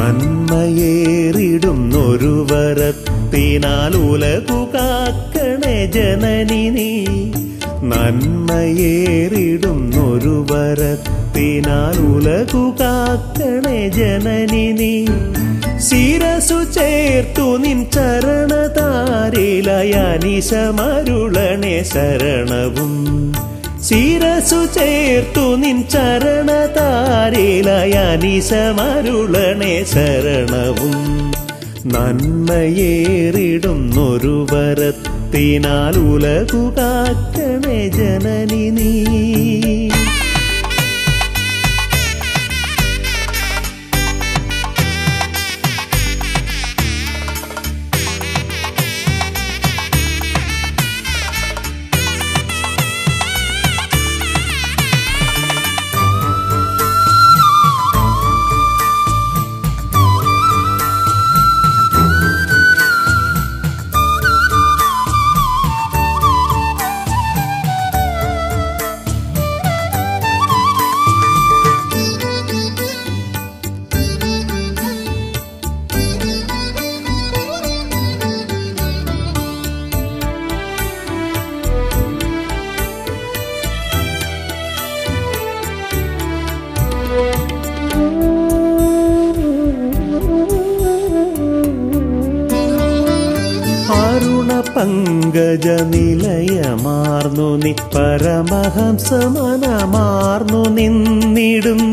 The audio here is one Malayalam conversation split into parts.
നന്മയേറിടുന്നൊരു വരത്തിനാൽ ഉലകു കാക്കണേ ജനനി നീ നന്മയേറിടുന്നൊരു വരത്തിനാൽ ഉലകു കാക്കണേ ജനനി നീ ശിരസു ചേർത്തു നിൻ ചരണതാരിലയാനിശമരുളണേ ശരണവും ശിരസു ചേർത്തു നിൻ ചരണതാരിലയാനിശമരുളണേ ശരണവും നന്മയേറിടുന്നൊരു വരത്തിനാൽ ഉലകു കാക്കണേ ജനനി നീ അരുണ പങ്കജ നിലയമാർന്നു നി പരമഹംസമനമാർന്നു നിന്നിടും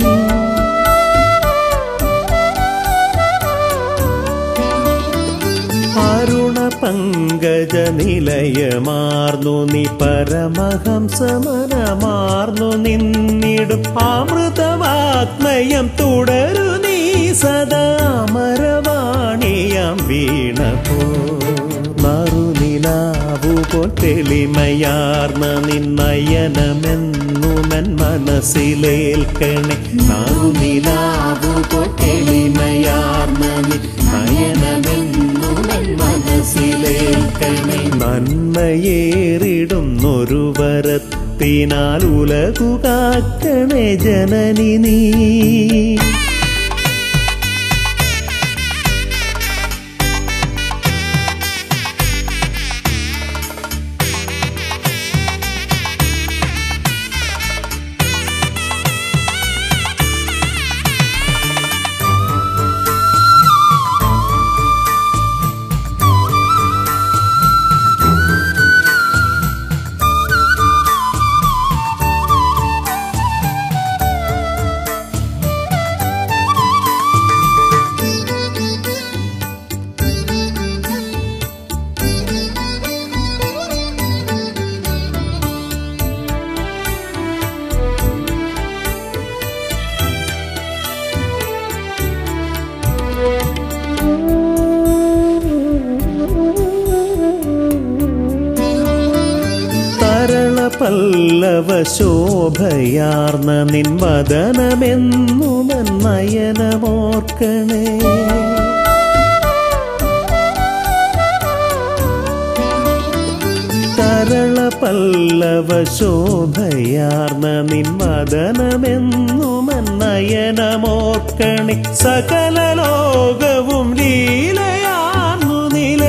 അരുണ പങ്കജ നിലയമാർന്നു നി പരമഹംസമനമാർന്നു നിന്നിടും അമൃതവാത്മയം തുടരു നീ സദാമരവാണിയാം വീണപോ മറുനിലാവു പൊട്ടെളിമയാർന്ന നിന്നയനമെന്നുമൻ മനസ്സിലേൽക്കണേ നറുനിലാവു പൊട്ടെളിമയാർന്ന നിന്നയനമെന്നുമൻ മനസ്സിലേൽക്കണേ നന്മയേറിടുന്നൊരു വരത്തിനാൽ ഉലകു കാക്കണേ ജനനി നീ തരള പല്ലവ ശോഭയാർന്ന നിൻ വദനമെന്നുമൻ നയനമോർക്കണേ തരള പല്ലവ ശോഭയാർന്ന നിൻ വദനമെന്നുമൻ നയനമോർക്കണേ സകല ലോകവും ലീലയാർന്നു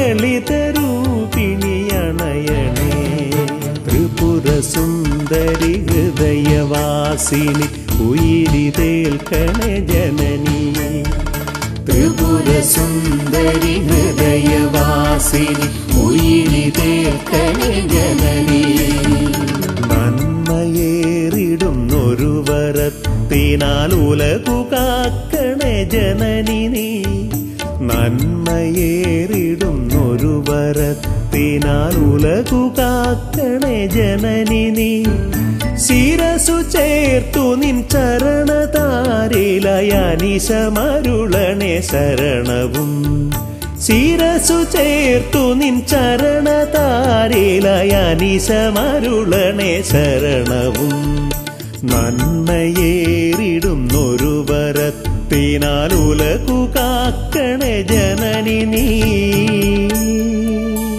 നിലളിതരൂപിണിയണയണേ ത്രിപുര സുന്ദരി ഹൃദയവാസിനി ഉയിരിതേൽക്കണേ ജനനി ത്രിപുര സുന്ദരി ഹൃദയവാസിനി ഉയിരിതേൽക്കണേ ജനനി നന്മയേറിടുന്നൊരു വരത്തിനാൽ ഉലകു കാക്കണേ ജനനി നീ നന്മയേറിടുന്നൊരു വരത്തിനാൽ ഉലകു കാക്കണേ ജനനി നീ ശിരസു ചേർത്തു നിൻ ചരണതാരിലയാനിശമരുളണേ ശരണവും ശിരസു ചേർത്തു നിൻ ചരണതാരിലയാനിശമരുളണേ ശരണവും നന്മയേറിടുന്നൊരു വരത്തിനാൽ ഉലകു കാക്കണേ ജനനി നീ